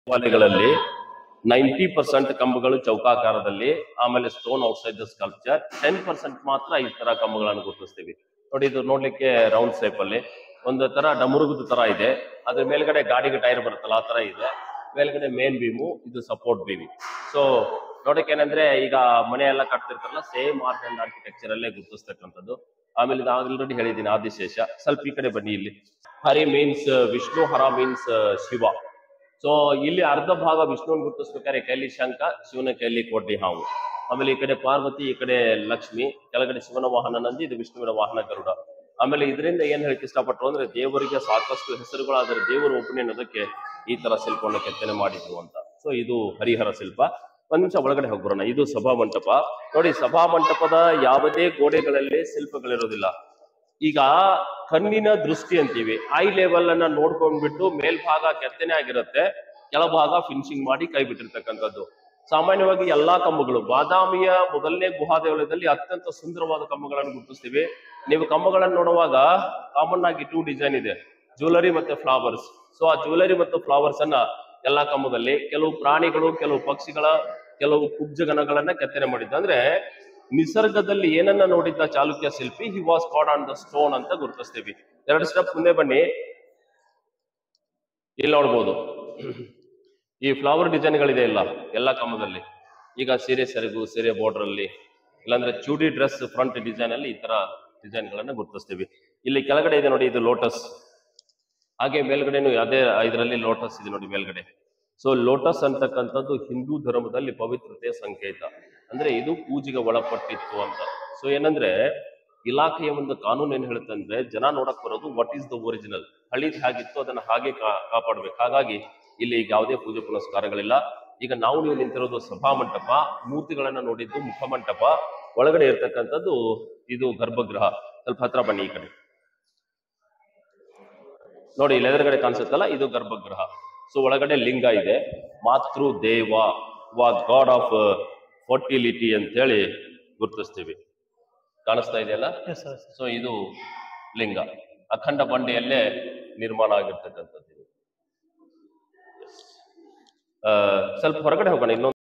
ದೇವಾಲಯಗಳಲ್ಲಿ ninety percent ಕಂಬಗಳು ಚೌಕಾಕಾರದಲ್ಲಿ ಆಮೇಲೆ stone outside the sculpture ten percent ಮಾತ್ರ ಈ ತರ ಕಂಬಗಳನ್ನು ಗುರುತಿಸ್ತೀವಿ ನೋಡಿ ಇದು ನೋಡ್ಲಿಕ್ಕೆ ರೌಂಡ್ ಶೇಪ್ ಅಲ್ಲಿ ಒಂದು ತರ ಡಮರುಗದ ತರ ಇದೆ ಅದ್ರ ಮೇಲ್ಗಡೆ ಗಾಡಿಗೆ ಟೈರ್ ಬರುತ್ತಲ್ಲ ಆ ತರ ಇದೆ ಮೇಲ್ಗಡೆ ಮೇನ್ ಬೀಮು ಇದು ಸಪೋರ್ಟ್ ಬೀಮಿ ಸೊ ನೋಡಕ್ಕೆ ಏನಂದ್ರೆ ಈಗ ಮನೆ ಎಲ್ಲ ಕಟ್ತಿರ್ತಾರಲ್ಲ ಸೇಮ್ ಆರ್ಟ್ ಅಂಡ್ ಆರ್ಕಿಟೆಕ್ಚರ್ ಅಲ್ಲೇ ಗುರುತಿಸ್ತಕ್ಕಂಥದ್ದು ಆಮೇಲೆ ಇದು ಆಲ್ರೆಡಿ ಹೇಳಿದ್ದೀನಿ ಆದಿಶೇಷ ಸ್ವಲ್ಪ ಈ ಕಡೆ ಬನ್ನಿ ಇಲ್ಲಿ Hari means Vishnu Hara means Shiva so ಇಲ್ಲಿ ಅರ್ಧ ಭಾಗ ವಿಷ್ಣುವನ್ ಗುರುತಿಸ್ಬೇಕಾದ್ರೆ ಕೈಲಿ ಶಂಖ ಶಿವನ ಕೈಲಿ ಕೋಟಿ ಹಾವು ಆಮೇಲೆ ಈ ಕಡೆ ಪಾರ್ವತಿ ಈ ಕಡೆ ಲಕ್ಷ್ಮಿ ಕೆಳಗಡೆ ಶಿವನ ವಾಹನ ನಂದಿ ಇದು ವಿಷ್ಣುವಿನ ವಾಹನ ಗರುಡ ಆಮೇಲೆ ಇದರಿಂದ ಏನ್ ಹೇಳಕ್ ಇಷ್ಟಪಟ್ಟರು ಅಂದ್ರೆ ದೇವರಿಗೆ ಸಾಕಷ್ಟು ಹೆಸರುಗಳು ಆದರೆ ದೇವರು ಒಬ್ಬನೇ ಅನ್ನೋದಕ್ಕೆ ಈ ತರ ಶಿಲ್ಪವನ್ನು ಕೆತ್ತನೆ ಮಾಡಿದ್ರು ಅಂತ ಸೊ ಇದು ಹರಿಹರ ಶಿಲ್ಪ ಒಂದ್ ನಿಮಿಷ ಒಳಗಡೆ ಹೋಗ್ಬರೋಣ ಇದು ಸಭಾ ಮಂಟಪ ನೋಡಿ ಸಭಾ ಮಂಟಪದ ಯಾವುದೇ ಗೋಡೆಗಳಲ್ಲಿ ಶಿಲ್ಪಗಳಿರೋದಿಲ್ಲ ಈಗ ಕಣ್ಣಿನ ದೃಷ್ಟಿ ಅಂತೀವಿ ಐ ಲೆವೆಲ್ ಅನ್ನ ನೋಡ್ಕೊಂಡ್ಬಿಟ್ಟು ಮೇಲ್ಭಾಗ ಕೆತ್ತನೆ ಆಗಿರುತ್ತೆ ಕೆಳಭಾಗ ಫಿನಿಶಿಂಗ್ ಮಾಡಿ ಕೈ ಬಿಟ್ಟಿರ್ತಕ್ಕಂಥದ್ದು ಸಾಮಾನ್ಯವಾಗಿ ಎಲ್ಲಾ ಕಂಬಗಳು ಬಾದಾಮಿಯ ಮೊದಲನೇ ಗುಹಾ ದೇವಾಲಯದಲ್ಲಿ ಅತ್ಯಂತ ಸುಂದರವಾದ ಕಂಬಗಳನ್ನು ಗುರುತಿಸ್ತೀವಿ ನೀವು ಕಂಬಗಳನ್ನು ನೋಡುವಾಗ ಕಾಮನ್ ಆಗಿ ಟೂ ಡಿಸೈನ್ ಇದೆ ಜ್ಯುವೆಲರಿ ಮತ್ತೆ ಫ್ಲವರ್ಸ್ ಸೊ ಆ ಜ್ಯುವೆಲರಿ ಮತ್ತು ಫ್ಲವರ್ಸ್ ಅನ್ನ ಎಲ್ಲಾ ಕಂಬದಲ್ಲಿ ಕೆಲವು ಪ್ರಾಣಿಗಳು ಕೆಲವು ಪಕ್ಷಿಗಳ ಕೆಲವು ಕುಬ್ಜಗಣಗಳನ್ನ ಕೆತ್ತನೆ ಮಾಡಿದ್ದು ಅಂದ್ರೆ ನಿಸರ್ಗದಲ್ಲಿ ಏನನ್ನ ನೋಡಿದ್ದ ಚಾಲುಕ್ಯ ಶಿಲ್ಪಿ he was carved on the stone ಅಂತ ಗುರುತಿಸ್ತೀವಿ ಎರಡು ಸ್ಟೆಪ್ ಮುಂದೆ ಬನ್ನಿ ಇಲ್ಲಿ ನೋಡ್ಬೋದು ಈ ಫ್ಲವರ್ ಡಿಸೈನ್ಗಳಿದೆ ಇಲ್ಲ ಎಲ್ಲ ಕಂಬದಲ್ಲಿ ಈಗ ಸೀರೆ ಸೆರಗು ಸೀರೆ border ಅಲ್ಲಿ ಇಲ್ಲಾಂದ್ರೆ ಚೂಡಿ ಡ್ರೆಸ್ ಫ್ರಂಟ್ ಡಿಸೈನ್ ಅಲ್ಲಿ ಈ ತರ ಡಿಸೈನ್ ಗಳನ್ನ ಗುರುತಿಸ್ತೀವಿ ಇಲ್ಲಿ ಕೆಳಗಡೆ ಇದೆ ನೋಡಿ ಇದು ಲೋಟಸ್ ಹಾಗೆ ಮೇಲ್ಗಡೆನು ಅದೇ ಇದರಲ್ಲಿ ಲೋಟಸ್ ಇದೆ ನೋಡಿ ಮೇಲ್ಗಡೆ ಸೊ ಲೋಟಸ್ ಅಂತಕ್ಕಂಥದ್ದು ಹಿಂದೂ ಧರ್ಮದಲ್ಲಿ ಪವಿತ್ರತೆಯ ಸಂಕೇತ ಅಂದ್ರೆ ಇದು ಪೂಜೆಗೆ ಒಳಪಟ್ಟಿತ್ತು ಅಂತ ಸೊ ಏನಂದ್ರೆ ಇಲಾಖೆಯ ಒಂದು ಕಾನೂನು ಏನ್ ಹೇಳುತ್ತೆ ಅಂದ್ರೆ ಜನ ನೋಡಕ್ ಬರೋದು ವಾಟ್ ಈಸ್ ದ ಒರಿಜಿನಲ್ ಹಳಿದ್ ಹೇಗಿತ್ತು ಅದನ್ನ ಹಾಗೆ ಕಾ- ಕಾಪಾಡ್ಬೇಕು ಹಾಗಾಗಿ ಇಲ್ಲಿ ಈಗ ಯಾವುದೇ ಪೂಜೆ ಪುನಸ್ಕಾರಗಳಿಲ್ಲ ಈಗ ನಾವು ನೀವು ನಿಂತಿರೋದು ಸಭಾ ಮಂಟಪ ಮೂರ್ತಿಗಳನ್ನ ನೋಡಿದ್ದು ಮುಖಮಂಟಪ ಒಳಗಡೆ ಇರ್ತಕ್ಕಂಥದ್ದು ಇದು ಗರ್ಭಗೃಹ ಸ್ವಲ್ಪ ಹತ್ರ ಬನ್ನಿ ಈ ಕಡೆ ನೋಡಿ ಇಲ್ಲಿ ಎದುರುಗಡೆ ಕಾಣಿಸುತ್ತಲ್ಲ ಇದು ಗರ್ಭಗೃಹ ಸೊ ಒಳಗಡೆ ಲಿಂಗ ಇದೆ ಮಾತೃ ದೇವ ವಾ ಗಾಡ್ ಆಫ್ ಫರ್ಟಿಲಿಟಿ ಅಂತ ಹೇಳಿ ಗುರುತಿಸ್ತೀವಿ ಕಾಣಿಸ್ತಾ ಇದೆಯಲ್ಲ ಎಸ್ ಸರ್ ಸೊ ಇದು ಲಿಂಗ ಅಖಂಡ ಬಂಡೆಯಲ್ಲೇ ನಿರ್ಮಾಣ ಆಗಿರ್ತಕ್ಕಂಥದ್ದು ಇದು. ಆ, ಸ್ವಲ್ಪ ಹೊರಗಡೆ ಹೋಗೋಣ ಇನ್ನೊಂದು